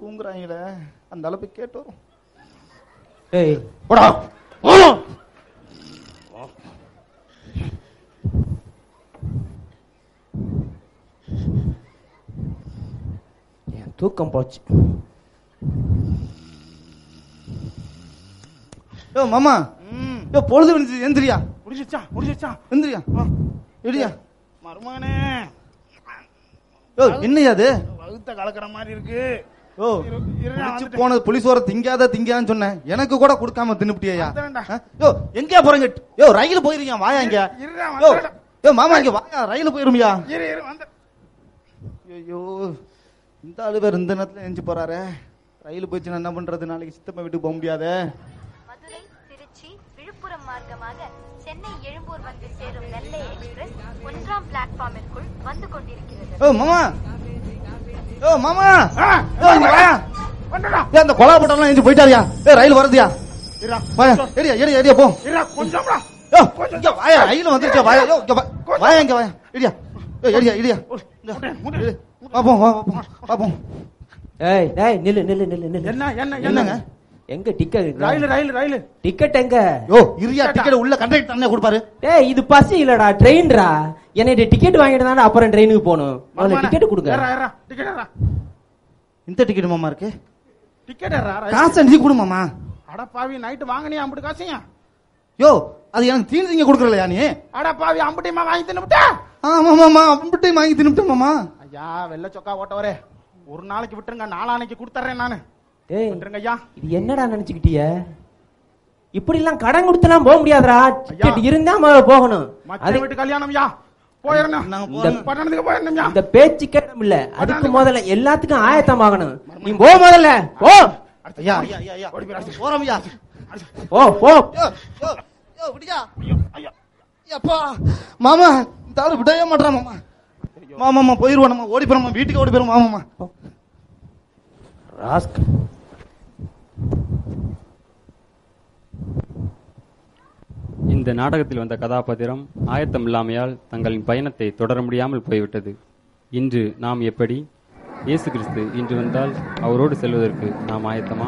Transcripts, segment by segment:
தூங்குறாங்களே அந்த அளவுக்கு கேட்டு வரும் ஏய் போடா போடா. என் தூக்கம் போச்சு யோ மாமா ம் யோ பொழுது விழுந்து எந்திரியா முடிச்சிச்சா முடிச்சிச்சா எந்திரியா எடியா மருமகனே யோ என்னையா அது வகுத்த கலக்கிற மாதிரி இருக்கு யோ இரு- இரு, நான் குடிச்சு வந்துட்டேன். போனது புலிஸ் வர திங்காத திங்கான்னு சொன்னேன் எனக்கு கூட கொடுக்காம தின்னுப்டியா வந்துட்டேன்டா. யோ எங்கயா போறீங்க யோ ரயில் போயிருக்கீங்க வாயா இங்க இருடா, யோ வந்துட்டேன். யோ மாமா இங்க வாயா ரயில் போயிருமியா இரு இரு வந்து ஐயோ இந்த ஆளு வேற இந்த நேரத்துல எஞ்சி போறாரே ரயில் போயிடுச்சுன்னா என்ன பண்றது நாளைக்கு சித்தப்பா வீட்டுக்கு போக முடியாதே மதுரை திருச்சி விழுப்புரம் மார்க்கமாக சென்னை எழும்பூர் வந்து சேரும் நெல்லை எக்ஸ்பிரஸ் ஒன்றாம் பிளாட்ஃபார்மிற்குள் வந்து கொண்டிருக்கிறது ஓ மாமா ஓ மாமா ஆ, யோ இங்க வாயா வந்துடா ஏ அந்த கொலா போட்டெல்லாம் எஞ்சி போயிட்டாரியா ஏ ரயில் வருதுயா இருடா வாயா ஏரியா ஏரியா ஏரியா போ இருடா கொஞ்சம்டா யோ இங்க வாயா ரயில் வந்துருச்சா வாயா யோ இங்க வா- வாயா இங்க வாயா ஏரியா யோ ஏரியா ஏரியா முட்டு, முட்டு. பாப்போம் வா பாப்போம் பாப்போம் ஏய் டேய் நில்லு நில்லு நில்லு நில்லு என்ன என்ன என்னங்க என்னங்க எங்க டிக்கெட் ரயில் ரயில் ரயில் டிக்கெட் எங்க யோ இரியா டிக்கெட் உள்ள கண்டக்டர் தானே கொடுப்பாரு டேய் இது பஸ் இல்லடா ட்ரெயின்டா என்னைய டிக்கெட் வாங்கிட்டு தானே அப்புறம் ட்ரெயினுக்கு போகணும் முதல்ல டிக்கெட் கொடுங்க ஏறா ஏறா டிக்கெட் ஏறா இந்த டிக்கெட் மாமா இருக்கு டிக்கெட் ஏறா ரயில். காசு நீ கொடு மாமா அட பாவி நைட்டு வாங்கினியா அம்புட்டு காசையா யோ அது எனக்கு தீனி திங்க கொடுக்கறலையா நீ அட பாவி அம்புட்டியமா வாங்கி தின்னுட்டா ஆமா மாமா அப்படின்ட்டு வாங்கி தின்னுட்டேன் மாமா ஐயா வெள்ளை சொக்கா ஓட்டவரே ஒரு நாளைக்கு விட்டுருங்க நாளானைக்கு கொடுத்துறேன் நானு டேய் விட்டுருங்க ஐயா இது என்னடா நினைச்சுக்கிட்டிய இப்படி எல்லாம் கடன் கொடுத்துலாம் போக முடியாதுடா டிக்கெட் இருந்தா முதல்ல போகணும் மச்ச அது வீட்டு கல்யாணம் ஐயா போயிடணும் நாங்க இந்த போறோம் பட்டணத்துக்கு போயிடணும் ஐயா இந்த பேச்சு கேட்டம் இல்ல அதுக்கு முதல்ல எல்லாத்துக்கும் ஆயத்தமாகணும் நீ போ முதல்ல போ ஐயா ஐயா ஐயா ஐயா போறோம் ஐயா போ போ யோ யோ யோ விடியா ஐயோ ஐயா அப்பா மாமா இந்த ஆளு விடவே மாட்டான் மாமா மாமா மாமா போயிருவோம் நம்ம ஓடி போறோம் வீட்டுக்கு ஓடி போயிரும் மாமா ராஸ்கல் இந்த நாடகத்தில் வந்த கதாபாத்திரம் ஆயத்தம் இல்லாமையால் தங்களின் பயணத்தை தொடர முடியாமல் போய்விட்டது இன்று நாம் எப்படி இயேசு கிறிஸ்து இன்று வந்தால் அவரோடு செல்வதற்கு நாம் ஆயத்தமா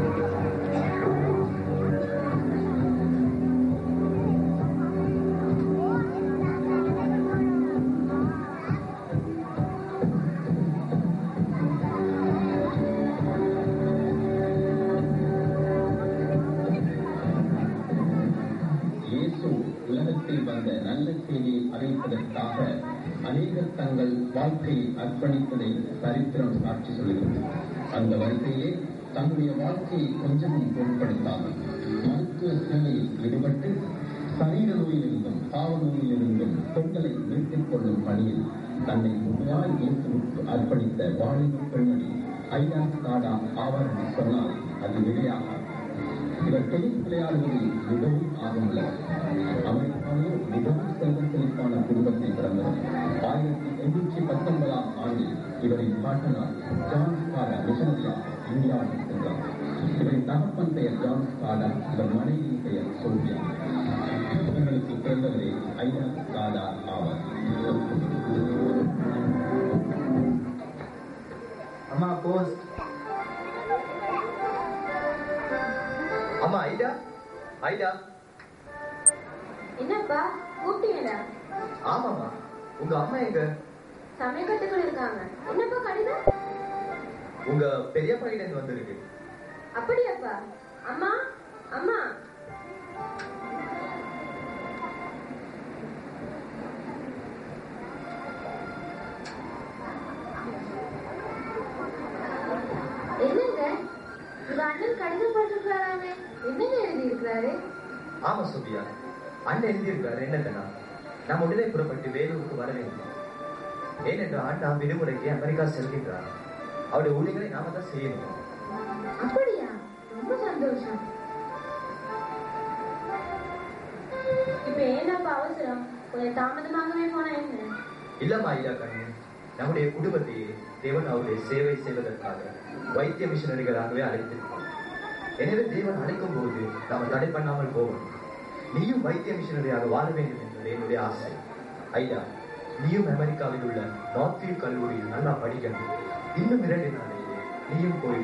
இயேசு உலகத்தில் வந்த நல்ல செய்தியை அறிவிப்பதற்காக அநேகர் தங்கள் வாழ்க்கையை அர்ப்பணித்ததை சரித்திரம் சாட்சி சொல்கிறது அந்த வரிசையிலே தன்னுடைய வாழ்க்கையை கொஞ்சமும் பொருட்படுத்தாமல் மருத்துவ சேவையில் ஈடுபட்டு சரீர நோயிலிருந்தும் பாவ நோயிலிருந்தும் பெண்களை மீட்டுக் கொள்ளும் பணியில் தன்னை முழுமையாய் இயேசுவுக்கு அர்ப்பணித்த வாலிப பெண்மணி ஐயா காடா ஆவார் என்று சொன்னால் அது வெளியாகாது இவர் டென்னிஸ் விளையாடுவதில் மிகவும் ஆர்வமுள்ளவர் அமெரிக்காவில் மிகவும் செல்வ செழிப்பான குடும்பத்தில் பிறந்தவர் ஆயிரத்தி எண்ணூற்றி பத்தொன்பதாம் ஆண்டில் இவரின் பாட்டனார் ஜான் ஸ்காடா மிஷனரியா இந்தியாவுக்கு சென்றார் இவரின் தகப்பன் பெயர் ஜான் ஸ்காடா இவர் மனைவியின் பெயர் சோபியா இவர்களுக்கு பிறந்தவரே ஐயா ஸ்காடா ஆவார் அம்மா போஸ்ட் அம்மா ஐடா ஐடா என்னப்பா கூப்பிட்டீங்களா ஆமாம்மா உங்க அம்மா எங்க சமையல் கட்டுக்குள்ள இருக்காங்க என்னப்பா கடிதம் உங்க பெரியப்பா கிட்ட இருந்து வந்திருக்கு அப்படியாப்பா அம்மா அம்மா என்னங்க உங்க அண்ணன் கடிதம் போட்டிருக்காராமே என்னங்க எழுதி இருக்கிறாரு ஆமா சோபியா அண்ணன் எழுதியிருக்காரு என்னதுன்னா நாம் உடனே புறப்பட்டு வேலூருக்கு வர வேண்டும் ஏனென்றால் அண்ணா விடுமுறைக்கு அமெரிக்கா செல்கின்றார் அவருடைய ஊழியர்களை நாம தான் செய்யணும் அப்படியா ரொம்ப சந்தோஷம் இப்ப ஏன்னாப்பா அவசரம் கொஞ்சம் தாமதமாகவே போனா என்ன இல்லம்மா ஐயா கண்ணு நம்முடைய குடும்பத்தையே தேவன் அவருடைய சேவை செய்வதற்காக வைத்திய மிஷனரிகளாகவே அழைத்திருக்கிறார் எனவே தேவன் அழைக்கும் போது நாம் தடை பண்ணாமல் போவோம் நீயும் வைத்திய மிஷனரியாக வாழ வேண்டும் என்பது என்னுடைய ஆசை ஐயா நீயும் அமெரிக்காவில் உள்ள நார்த்வியூ கல்லூரியில் நல்லா படிக்கணும் இன்னும் இரண்டு நாளிலேயே நீயும் போய்